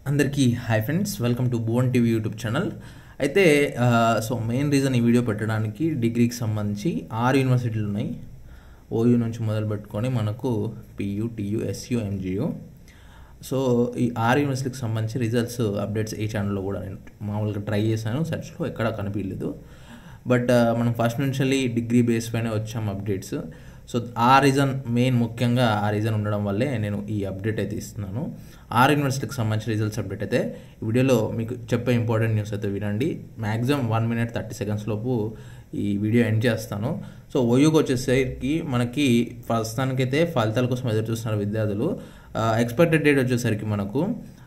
అందరికీ hi friends welcome to Bhuvan TV YouTube channel అయితే ఆ, సో మెయిన్ రీజన్ ఈ వీడియో పెట్టడానికి డిగ్రీకి సంబంధించి ఆరు యూనివర్సిటీలు ఉన్నాయి ఓయూ నుంచి మొదలు పెట్టుకొని మనకు PU TU SU MGU so ఈ ఆరు యూనివర్సిటీకి సంబంధించి రిజల్ట్స్ అప్డేట్స్ ఈ ఛానల్లో కూడా నేను మామూలుగా ట్రై చేశాను సెర్చ్లో ఎక్కడా కనిపించలేదు బట్ ఆ, మనం ఫస్ట్ నుంచి డిగ్రీ బేస్ పైన వచ్చాం అప్డేట్స్ సో ఆ రీజన్ మెయిన్ ముఖ్యంగా ఆ రీజన్ ఉండడం వల్లే నేను ఈ అప్డేట్ అయితే ఇస్తున్నాను ఆరు యూనివర్సిటీకి సంబంధించిన రిజల్ట్స్ అప్డేట్ అయితే ఈ వీడియోలో మీకు చెప్పే ఇంపార్టెంట్ న్యూస్ అయితే వినండి maximum one minute thirty seconds లోపు ఈ వీడియో ఎండ్ చేస్తాను సో ఓయూకి వచ్చేసరికి మనకి ప్రస్తుతానికైతే ఫలితాల కోసం ఎదురు చూస్తున్నారు విద్యార్థులు ఎక్స్పెక్టెడ్ డేట్ వచ్చేసరికి మనకు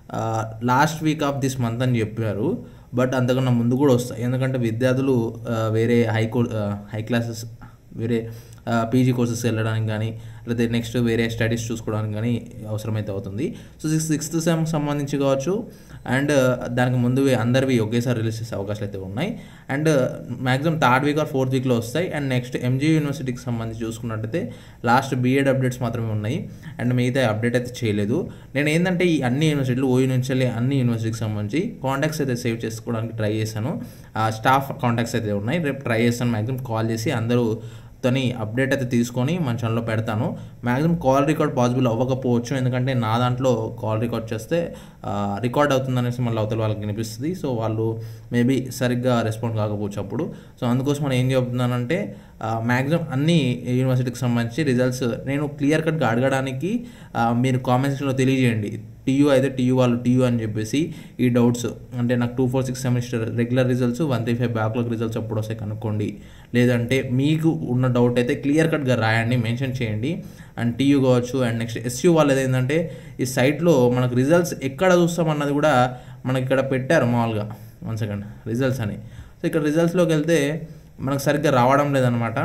last week of this month అని చెప్పారు బట్ అంతకన్నా ముందు కూడా వస్తాయి ఎందుకంటే విద్యార్థులు ఆ, వేరే హై కో హై క్లాసెస్ వేరే పీజీ కోర్సెస్ వెళ్ళడానికి కానీ లేకపోతే నెక్స్ట్ వేరే స్టడీస్ చూసుకోవడానికి కానీ అవసరమైతే అవుతుంది సో సిక్స్ సిక్స్త్ సెమ్ సంబంధించి కావచ్చు అండ్ దానికి ముందు అందరివి ఒకేసారి రిలీజ్ చేసే అవకాశాలు అయితే ఉన్నాయి and maximum third week or fourth వీక్లో వస్తాయి అండ్ నెక్స్ట్ ఎంజీ యూనివర్సిటీకి సంబంధించి చూసుకున్నట్టయితే లాస్ట్ బీఎడ్ అప్డేట్స్ మాత్రమే ఉన్నాయి అండ్ మిగతా అప్డేట్ అయితే చేయలేదు నేను ఏంటంటే ఈ అన్ని యూనివర్సిటీలు ఓయూ నుంచి వెళ్ళి అన్ని యూనివర్సిటీకి సంబంధించి కాంటాక్ట్స్ అయితే సేవ్ చేసుకోవడానికి ట్రై చేశాను స్టాఫ్ కాంటాక్ట్స్ అయితే ఉన్నాయి రేపు ట్రై చేస్తాను మ్యాక్సిమం కాల్ చేసి అందరూ తోని అప్డేట్ అయితే తీసుకొని మన ఛానల్లో పెడతాను మ్యాక్సిమం కాల్ రికార్డ్ పాసిబుల్ అవ్వకపోవచ్చు ఎందుకంటే నా దాంట్లో కాల్ రికార్డ్ చేస్తే రికార్డ్ అవుతుంది అనేసి మళ్ళీ అవతల వాళ్ళకి వినిపిస్తుంది సో వాళ్ళు మేబీ సరిగ్గా రెస్పాండ్ కాకపోవచ్చు అప్పుడు సో అందుకోసం మనం ఏం చెప్తున్నానంటే మ్యాక్సిమం అన్ని యూనివర్సిటీకి సంబంధించి రిజల్ట్స్ నేను క్లియర్ కట్గా అడగడానికి ఆ, మీరు కామెంట్ సెక్షన్లో తెలియజేయండి టీయూ అయితే టీయూ వాళ్ళు టీయూ అని చెప్పేసి ఈ డౌట్స్ అంటే నాకు two four six semester regular results one three five backlog results ఎప్పుడు వస్తాయి కనుక్కోండి లేదంటే మీకు ఉన్న డౌట్ అయితే క్లియర్ కట్గా రాయండి మెన్షన్ చేయండి అండ్ టీయూ కావచ్చు అండ్ నెక్స్ట్ ఎస్యూ వాళ్ళది ఏంటంటే ఈ సైట్లో మనకు రిజల్ట్స్ ఎక్కడ చూస్తామన్నది కూడా మనకి ఇక్కడ పెట్టారు మామూలుగా వన్ సెకండ్ రిజల్ట్స్ అని సో ఇక్కడ రిజల్ట్స్లోకి వెళ్తే మనకు సరిగ్గా రావడం లేదనమాట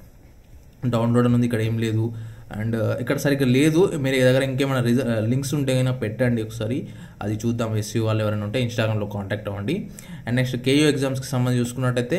డౌన్లోడ్ అని ఉంది ఇక్కడ ఏం లేదు అండ్ ఇక్కడ సరిగ్గా లేదు మీరు దగ్గర ఇంకేమైనా రిజ లింక్స్ ఉంటే కనుక పెట్టండి ఒకసారి అది చూద్దాం ఎస్సీ వాళ్ళు ఎవరైనా ఉంటే ఇన్స్టాగ్రామ్లో కాంటాక్ట్ అవ్వండి అండ్ నెక్స్ట్ కేయూ ఎగ్జామ్స్కి సంబంధించి చూసుకున్నట్టయితే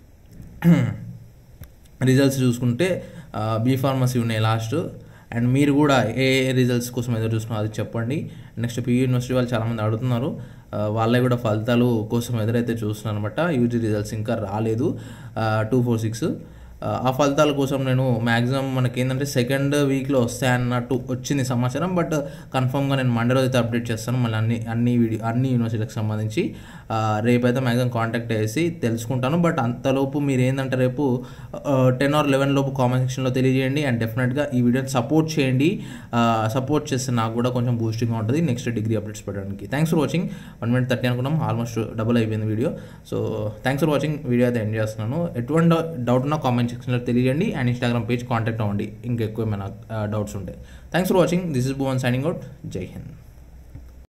రిజల్ట్స్ చూసుకుంటే బీ ఫార్మసీ ఉన్నాయి లాస్ట్ అండ్ మీరు కూడా ఏ రిజల్ట్స్ కోసం ఎదురు చూస్తున్నారో అది చెప్పండి నెక్స్ట్ పియూ యూనివర్సిటీ వాళ్ళు చాలామంది అడుగుతున్నారు ఆ, వాళ్ళే కూడా ఫలితాలు కోసం ఎదురైతే చూస్తున్నారు అనమాట యూజీ రిజల్ట్స్ ఇంకా రాలేదు టూ ఫోర్ సిక్స్ ఆ ఫలితాల కోసం నేను మ్యాక్సిమం మనకి ఏంటంటే సెకండ్ వీక్లో వస్తాయి అన్నట్టు వచ్చింది సమాచారం బట్ కన్ఫర్మ్గా నేను మండే రోజు అయితే అప్డేట్ చేస్తాను మళ్ళీ అన్ని అన్ని వీడియో అన్ని యూనివర్సిటీలకు సంబంధించి ఆ, రేపైతే మ్యాక్సిమం కాంటాక్ట్ చేసి తెలుసుకుంటాను బట్ అంతలోపు మీరు ఏంటంటే రేపు టెన్ ఆర్ లెవెన్ లోపు కామెంట్ సెక్షన్లో తెలియజేయండి అండ్ డెఫినెట్గా ఈ వీడియోని సపోర్ట్ చేయండి సపోర్ట్ చేస్తే నాకు కూడా కొంచెం బూస్టింగ్గా ఉంటుంది నెక్స్ట్ డిగ్రీ అప్డేట్స్ పెట్టడానికి thanks for watching one minute thirty అనుకున్నాం ఆల్మోస్ట్ డబుల్ అయిపోయింది video so thanks for watching video అయితే ఎండ్ చేస్తున్నాను ఎటువంటి డౌట్ ఉన్నా కామెంట్ సెక్షన్లో తెలియజేయండి అండ్ ఇన్స్టాగ్రామ్ పేజ్ కాంటాక్ట్ అవ్వండి ఇంకా ఎక్కువ ఏమైనా డౌట్స్ ఉంటాయి thanks for watching this is Bhuvan signing out Jai Hind